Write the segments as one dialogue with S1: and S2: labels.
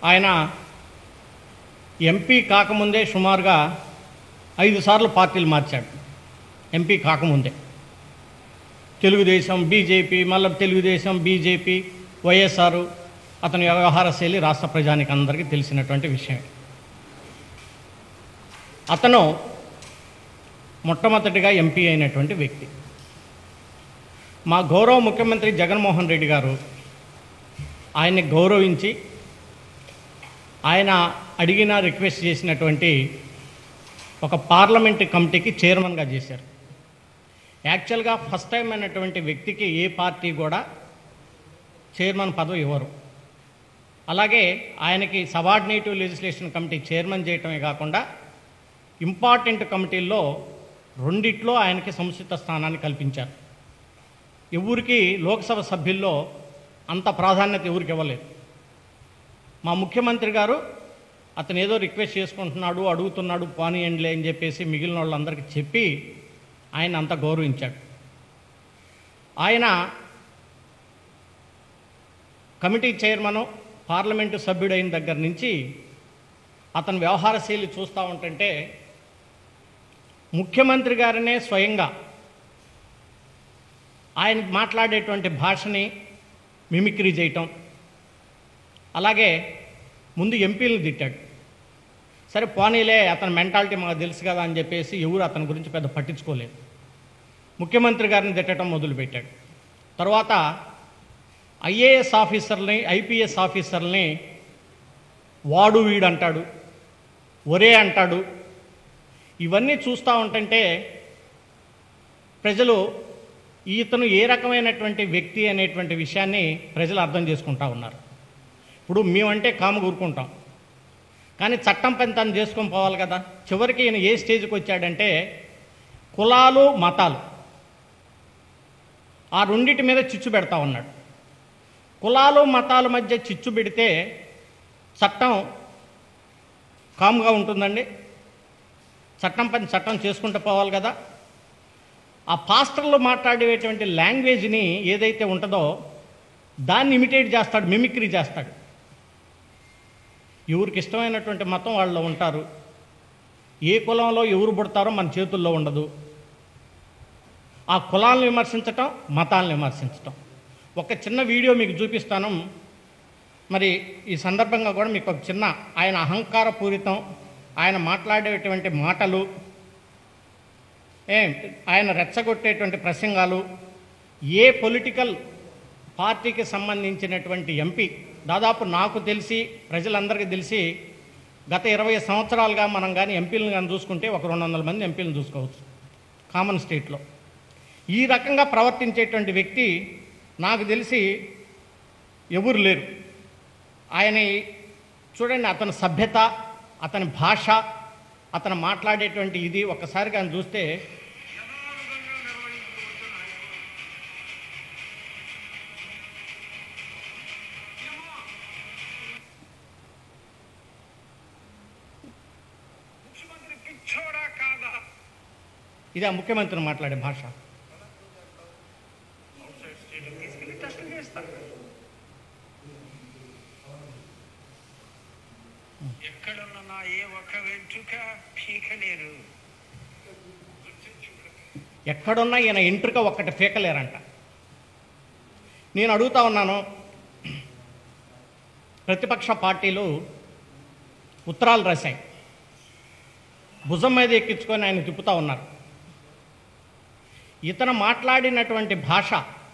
S1: ఆయన ఎంపీ కాకముందే సుమారుగా ఐదు సార్లు పార్టీలు మార్చాడు ఎంపీ కాకముందే తెలుగుదేశం బీజేపీ మళ్ళీ తెలుగుదేశం బీజేపీ వైఎస్ఆర్ అతని వ్యవహార శైలి రాష్ట్ర ప్రజానికి అందరికీ తెలిసినటువంటి విషయం అతను మొట్టమొదటిగా ఎంపీ అయినటువంటి వ్యక్తి మా గౌరవ ముఖ్యమంత్రి జగన్మోహన్ రెడ్డి గారు ఆయన్ని గౌరవించి ఆయన అడిగిన రిక్వెస్ట్ చేసినటువంటి ఒక పార్లమెంట్ కమిటీకి చైర్మన్గా చేశారు యాక్చువల్గా ఫస్ట్ టైం అయినటువంటి వ్యక్తికి ఏ పార్టీ కూడా చైర్మన్ పదవి ఇవ్వరు అలాగే ఆయనకి సబార్డినేటివ్ లెజిస్లేషన్ కమిటీ చైర్మన్ చేయటమే కాకుండా ఇంపార్టెంట్ కమిటీల్లో రెండిట్లో ఆయనకి సముచిత స్థానాన్ని కల్పించారు ఎవరికి లోక్సభ సభ్యుల్లో అంత ప్రాధాన్యత ఎవరికి ఇవ్వలేదు మా ముఖ్యమంత్రి గారు అతను ఏదో రిక్వెస్ట్ చేసుకుంటున్నాడు అడుగుతున్నాడు పోనీయండిలే అని చెప్పేసి మిగిలిన వాళ్ళందరికీ చెప్పి ఆయన అంత గౌరవించాడు ఆయన కమిటీ చైర్మను పార్లమెంటు సభ్యుడైన దగ్గర నుంచి అతని వ్యవహార శైలి చూస్తూ ఉంటుంటే ముఖ్యమంత్రి గారినే స్వయంగా ఆయన మాట్లాడేటువంటి భాషని మిమిక్రీ చేయటం అలాగే ముందు ఎంపీలను తిట్టాడు సరే పోనీలే అతని మెంటాలిటీ మాకు తెలుసు కదా అని చెప్పేసి ఎవరు అతని గురించి పెద్ద పట్టించుకోలేదు ముఖ్యమంత్రి గారిని తిట్టడం మొదలుపెట్టాడు తర్వాత ఐఏఎస్ ఆఫీసర్ని ఐపీఎస్ ఆఫీసర్ని వాడు వీడు అంటాడు ఒరే అంటాడు ఇవన్నీ చూస్తూ ఉంటుంటే ప్రజలు ఈతను ఏ రకమైనటువంటి వ్యక్తి అనేటువంటి విషయాన్ని ప్రజలు అర్థం చేసుకుంటా ఉన్నారు ఇప్పుడు మేమంటే కాము కూరుకుంటాం కానీ చట్టం పని తను చేసుకొని పోవాలి కదా చివరికి ఈయన ఏ స్టేజ్కి వచ్చాడంటే కులాలు మతాలు ఆ రెండిటి మీద చిచ్చు పెడతా ఉన్నాడు కులాలు మతాల మధ్య చిచ్చు పెడితే చట్టం కామ్గా ఉంటుందండి చట్టం పని చట్టం చేసుకుంటూ పోవాలి కదా ఆ పాస్టర్లు మాట్లాడేటువంటి లాంగ్వేజ్ని ఏదైతే ఉంటుందో దాన్ని ఇమిటేట్ చేస్తాడు మిమిక్రీ చేస్తాడు ఎవరికి ఇష్టమైనటువంటి మతం వాళ్ళు ఉంటారు ఏ కులంలో ఎవరు పుడతారో మన చేతుల్లో ఉండదు ఆ కులాలను విమర్శించటం మతాలను విమర్శించటం ఒక చిన్న వీడియో మీకు చూపిస్తాను మరి ఈ సందర్భంగా కూడా మీకు ఒక చిన్న ఆయన అహంకారపూరితం ఆయన మాట్లాడేటువంటి మాటలు ఏ ఆయన రెచ్చగొట్టేటువంటి ప్రసంగాలు ఏ పొలిటికల్ పార్టీకి సంబంధించినటువంటి ఎంపీ దాదాపు నాకు తెలిసి ప్రజలందరికీ తెలిసి గత ఇరవై సంవత్సరాలుగా మనం కానీ ఎంపీలను కానీ చూసుకుంటే ఒక రెండు వందల మంది ఎంపీలను చూసుకోవచ్చు కామన్ స్టేట్లో ఈ రకంగా ప్రవర్తించేటువంటి వ్యక్తి నాకు తెలిసి ఎవరు లేరు ఆయన చూడండి అతని సభ్యత అతని భాష అతను మాట్లాడేటువంటి ఇది ఒక్కసారి కానీ చూస్తే
S2: ముఖ్యమంత్రి పిచ్చోడా కాదా
S1: ఇది ఆ ముఖ్యమంత్రి మాట్లాడే భాష
S2: అవుట్ సైడ్ స్టేట్ తీసుకెళ్ళి టెస్ట్ చేస్తారు ఎక్కడున్న నా ఏ ఒక్క వెంట్రుక పీకలేరు
S1: ఎక్కడున్నా ఈయన ఎంట్రుక ఒక్కటి పీకలేరంట నేను అడుగుతా ఉన్నాను ప్రతిపక్ష పార్టీలు ఉత్తరాలు రాశాయి భుజం మీద ఎక్కించుకొని ఆయన తిప్పుతూ ఉన్నారు ఇతను మాట్లాడినటువంటి భాష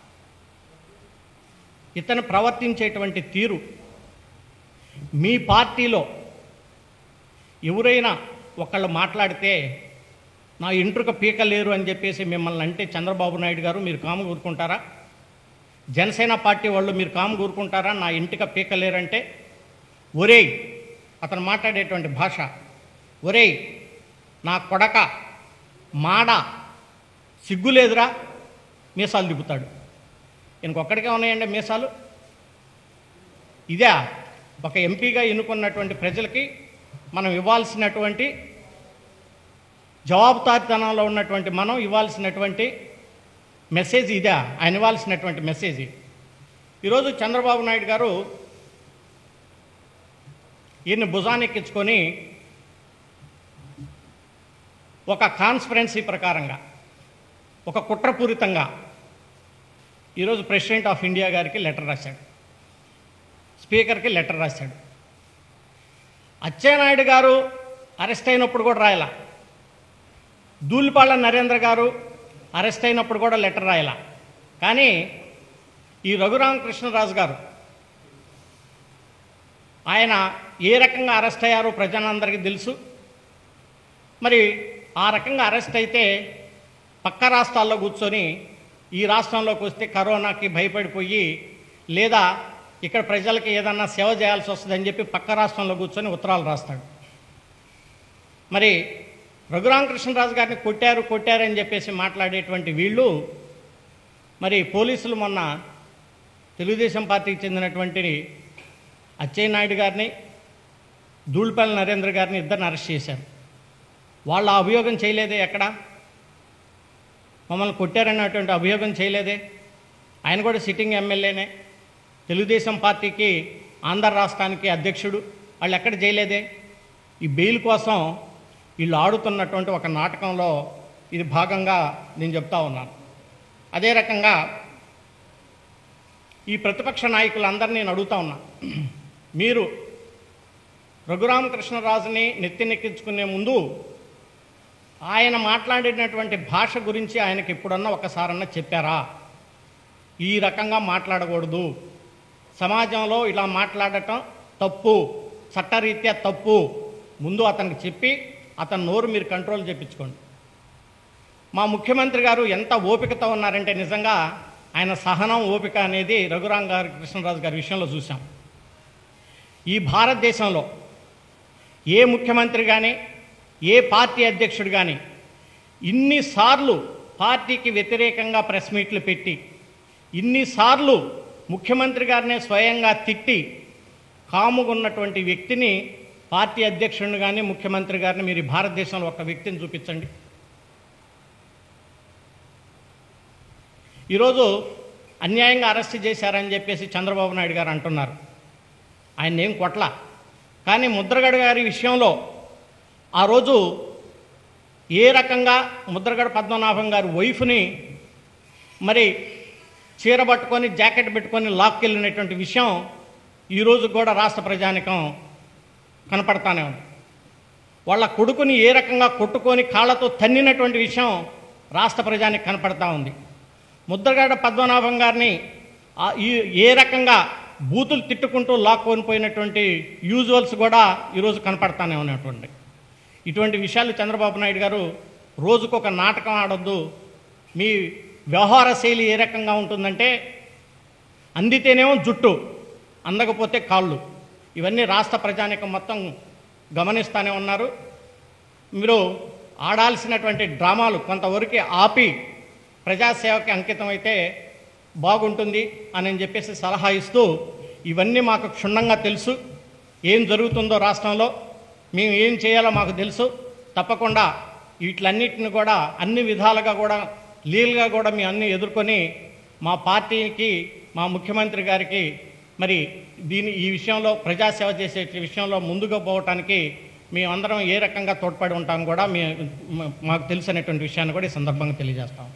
S1: ఇతను ప్రవర్తించేటువంటి తీరు మీ పార్టీలో ఎవరైనా ఒకళ్ళు మాట్లాడితే నా ఇంట్రుక పీకలేరు అని చెప్పేసి మిమ్మల్ని అంటే చంద్రబాబు నాయుడు గారు మీరు కాము కూరుకుంటారా జనసేన పార్టీ వాళ్ళు మీరు కాము కూరుకుంటారా నా ఇంటిక పీకలేరంటే ఒరేయ్ అతను మాట్లాడేటువంటి భాష ఒరేయ్ నా కొడక మాడ సిగ్గులేదురా మీసాలు దిగుతాడు ఇంకొక్కడికే ఉన్నాయండి మీసాలు ఇదే ఒక ఎంపీగా ఎన్నుకున్నటువంటి ప్రజలకి మనం ఇవ్వాల్సినటువంటి జవాబుదారితనంలో ఉన్నటువంటి మనం ఇవ్వాల్సినటువంటి మెసేజ్ ఇదే ఆయన ఇవ్వాల్సినటువంటి మెసేజ్ ఇది. ఈరోజు చంద్రబాబు నాయుడు గారు ఈయన్ని భుజానెక్కించుకొని ఒక కాన్స్పరెన్సీ ప్రకారంగా ఒక కుట్రపూరితంగా ఈరోజు ప్రెసిడెంట్ ఆఫ్ ఇండియా గారికి లెటర్ రాశాడు స్పీకర్కి లెటర్ రాశాడు అచ్చెన్నాయుడు గారు అరెస్ట్ అయినప్పుడు కూడా రాయలా దూలిపాళ్ళ నరేంద్ర గారు అరెస్ట్ అయినప్పుడు కూడా లెటర్ రాయలా కానీ ఈ రఘురామకృష్ణరాజు గారు ఆయన ఏ రకంగా అరెస్ట్ అయ్యారో ప్రజలందరికీ తెలుసు మరి ఆ రకంగా అరెస్ట్ అయితే పక్క రాష్ట్రాల్లో కూర్చొని ఈ రాష్ట్రంలోకి వస్తే కరోనాకి భయపడిపోయి లేదా ఇక్కడ ప్రజలకి ఏదన్నా సేవ చేయాల్సి వస్తుందని చెప్పి పక్క రాష్ట్రంలో కూర్చొని ఉత్తరాలు రాస్తాడు మరి రఘురామకృష్ణరాజు గారిని కొట్టారు కొట్టారు అని చెప్పేసి మాట్లాడేటువంటి వీళ్ళు మరి పోలీసులు మొన్న తెలుగుదేశం పార్టీకి చెందినటువంటి అచ్చెన్నాయుడు గారిని ధూళిపల్లి నరేంద్ర గారిని ఇద్దరిని అరెస్ట్ చేశారు వాళ్ళ అభియోగం చేయలేదే ఎక్కడ మమ్మల్ని కొట్టారన్నటువంటి అభియోగం చేయలేదే ఆయన కూడా సిట్టింగ్ ఎమ్మెల్యేనే తెలుగుదేశం పార్టీకి ఆంధ్ర రాష్ట్రానికి అధ్యక్షుడు వాళ్ళు ఎక్కడ చేయలేదే ఈ బెయిల్ కోసం వీళ్ళు ఆడుతున్నటువంటి ఒక నాటకంలో ఇది భాగంగా నేను చెప్తా ఉన్నాను అదే రకంగా ఈ ప్రతిపక్ష నాయకులందరినీ నేను అడుగుతా ఉన్నా మీరు రఘురామకృష్ణరాజుని నెత్తినెక్కించుకునే ముందు ఆయన మాట్లాడినటువంటి భాష గురించి ఆయనకి ఎప్పుడన్నా ఒకసారన్నా చెప్పారా ఈ రకంగా మాట్లాడకూడదు సమాజంలో ఇలా మాట్లాడటం తప్పు చట్టరీత్యా తప్పు ముందు అతనికి చెప్పి అతని నోరు మీరు కంట్రోల్ చేయించుకోండి మా ముఖ్యమంత్రి గారు ఎంత ఓపికతో ఉన్నారంటే నిజంగా ఆయన సహనం ఓపిక అనేది రఘురాం గారి కృష్ణరాజు గారి విషయంలో చూసాం ఈ భారతదేశంలో ఏ ముఖ్యమంత్రి కానీ ఏ పార్టీ అధ్యక్షుడు కానీ ఇన్నిసార్లు పార్టీకి వ్యతిరేకంగా ప్రెస్ మీట్లు పెట్టి ఇన్నిసార్లు ముఖ్యమంత్రి గారినే స్వయంగా తిట్టి కాముగున్నటువంటి వ్యక్తిని పార్టీ అధ్యక్షుడిని కానీ ముఖ్యమంత్రి గారిని మీరు ఈ భారతదేశంలో ఒక వ్యక్తిని చూపించండి ఈరోజు అన్యాయంగా అరెస్ట్ చేశారని చెప్పేసి చంద్రబాబు నాయుడు గారు అంటున్నారు ఆయన ఏం కొట్ల కానీ ముద్రగడ గారి విషయంలో ఆ రోజు ఏ రకంగా ముద్రగడ పద్మనాభం గారి వైఫ్ని మరి చీర పట్టుకొని జాకెట్ పెట్టుకొని లాక్కెళ్ళినటువంటి విషయం ఈరోజు కూడా రాష్ట్ర ప్రజానికం కనపడతానే ఉంది వాళ్ళ కొడుకుని ఏ రకంగా కొట్టుకొని కాళ్ళతో తన్నినటువంటి విషయం రాష్ట్ర ప్రజానికి కనపడతా ఉంది ముద్రగడ పద్మనాభం గారిని ఆ ఈ- ఏ రకంగా బూతులు తిట్టుకుంటూ లాక్కొని పోయినటువంటి యూజువల్స్ కూడా ఈరోజు కనపడతానే ఉన్నటువంటి ఇటువంటి విషయాలు చంద్రబాబు నాయుడు గారు రోజుకొక నాటకం ఆడొద్దు మీ వ్యవహార శైలి ఏ రకంగా ఉంటుందంటే అందితేనేమో జుట్టు అందకపోతే కాళ్ళు ఇవన్నీ రాష్ట్ర ప్రజానికం మొత్తం గమనిస్తూనే ఉన్నారు మీరు ఆడాల్సినటువంటి డ్రామాలు కొంతవరకు ఆపి ప్రజాసేవకి అంకితం అయితే బాగుంటుంది అని చెప్పేసి సలహా ఇస్తూ ఇవన్నీ మాకు క్షుణ్ణంగా తెలుసు ఏం జరుగుతుందో రాష్ట్రంలో మేము ఏం చేయాలో మాకు తెలుసు తప్పకుండా వీటిలన్నిటిని కూడా అన్ని విధాలుగా కూడా లీగల్గా కూడా మేము అన్ని ఎదుర్కొని మా పార్టీకి మా ముఖ్యమంత్రి గారికి మరి దీని ఈ విషయంలో ప్రజాసేవ చేసే విషయంలో ముందుగా పోవటానికి మేమందరం ఏ రకంగా తోడ్పడి ఉంటాం కూడా మీ మాకు తెలిసినటువంటి విషయాన్ని కూడా ఈ సందర్భంగా తెలియజేస్తాం